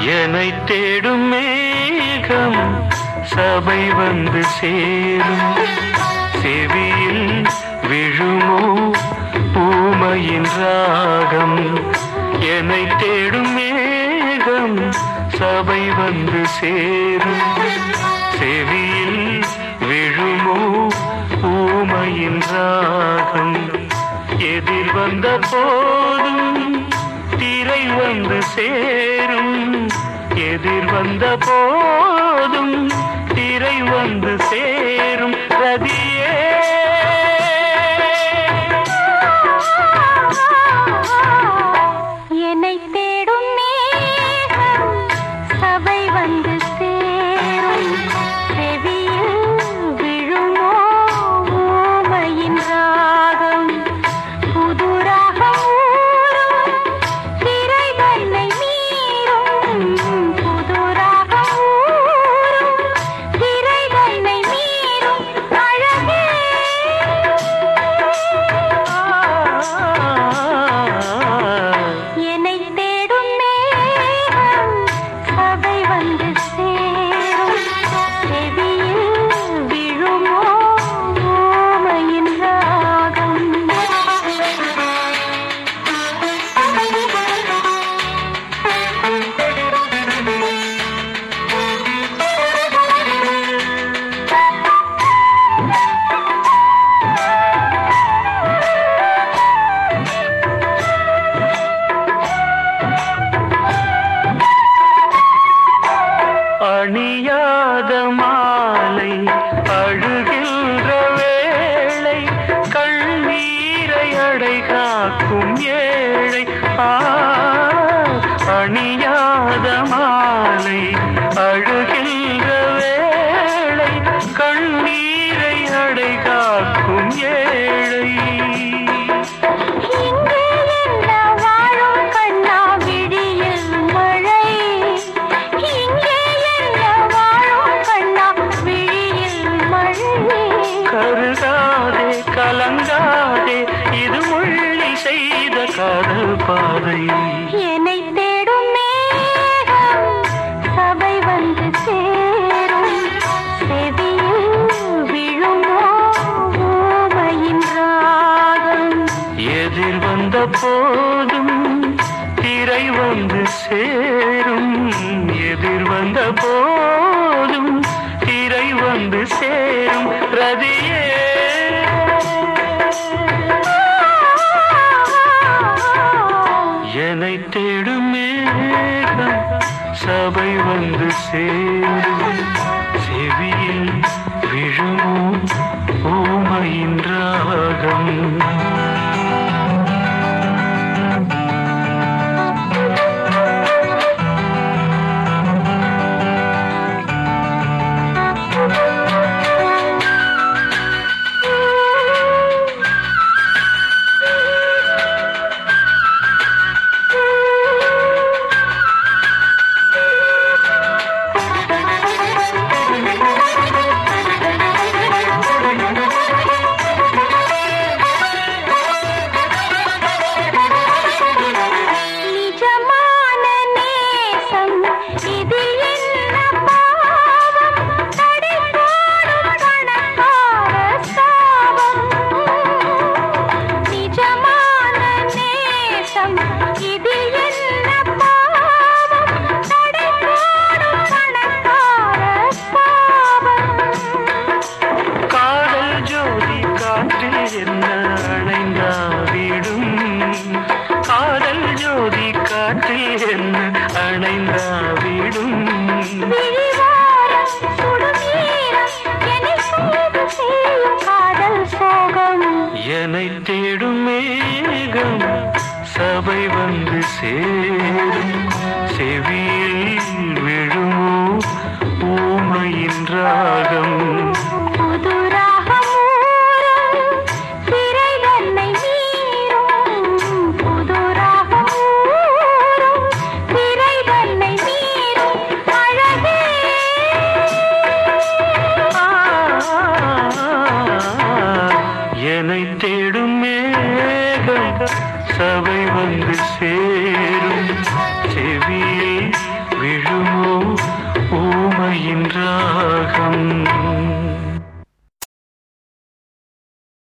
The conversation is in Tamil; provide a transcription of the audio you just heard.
என்னை தேடும் மேகம் சபை வந்து சேரும் செவியில் விழுமோ பூமையின் ராகம் என்னை தேடும் மேகம் சபை வந்து சேரும் செவியில் விழுமோ பூமையின் ராகம் எதிர் வந்த போதும் திரை வந்து சேரும் எதிர் வந்த போதும் திரை வந்து சேரும் ரதியே என்னை தேடும் மேகம் சபை வந்து சேரும் செவியில் விழுமோ ஊமையின் ராகம் புது ராகம் ஊரும் திரை தன்னை மீறும் புது ராகம் ஊரும் திரை தன்னை மீறும் அழகே என்னை தேடும் மேகம் சபை வந்து சேரும் செவியில் விழுமோ ஊமையின் ராகம் அணியாத மாலை அழுகின்ற வேளை கண்ணீரை அடை காக்கும் ஏழை ஆ அணியாத மாலை அழுகின்ற வேளை கண்ணீரை அடை காக்கும் ஏழை இங்கே என்ன வாழும் கண்ணா விழியில் மழை இங்கே என்ன வாழும் கண்ணா விழியில் மழை கருகாதே கலங்காதே இது முள்ளி செய்த காதல் பாதை என்னை தேடும் மேகம் சபை வந்து சேரும் செவியில் விழுமோ ஊமையின் ராகம் எதிர் வந்த போதும் திரை வந்து சேரும் எதிர் வந்த போதும் திரை வந்து சேரும் ரதியே என்னை தேடும் மேகம் சபை வந்து சேரும் செவியில் விழுமோ ஊமையின் ராகம் நிஜமான நேசம் இதில் என்ன பாவம் தடை போடும் கணக்கார சாபம் நிஜமான நேசம் இதில் என்ன பாவம் தடை போடும் கணக்கார சாபம் காதல் ஜோதி காற்றில் என்ன அணைந்தாவிடும் காதல் ஜோதி காற்றில் என்ன அணைந்தாவிடும் விழிவாரம் சுடுநீரம் என்னை செய்து செய்யும் காதல் சோகம் என்னை தேடும் மேகம் சபை வந்து சேரும் செவியில் விழுமோ ஊமையின் ராகம் புது ராகம் ஊரும் திரை தன்னை மீறும் புது ராகம் ஊரும் திரை தன்னை மீறும் அழகே என்னை தேடும் மேகம் சபை வந்து சேரும் செவியில் விழு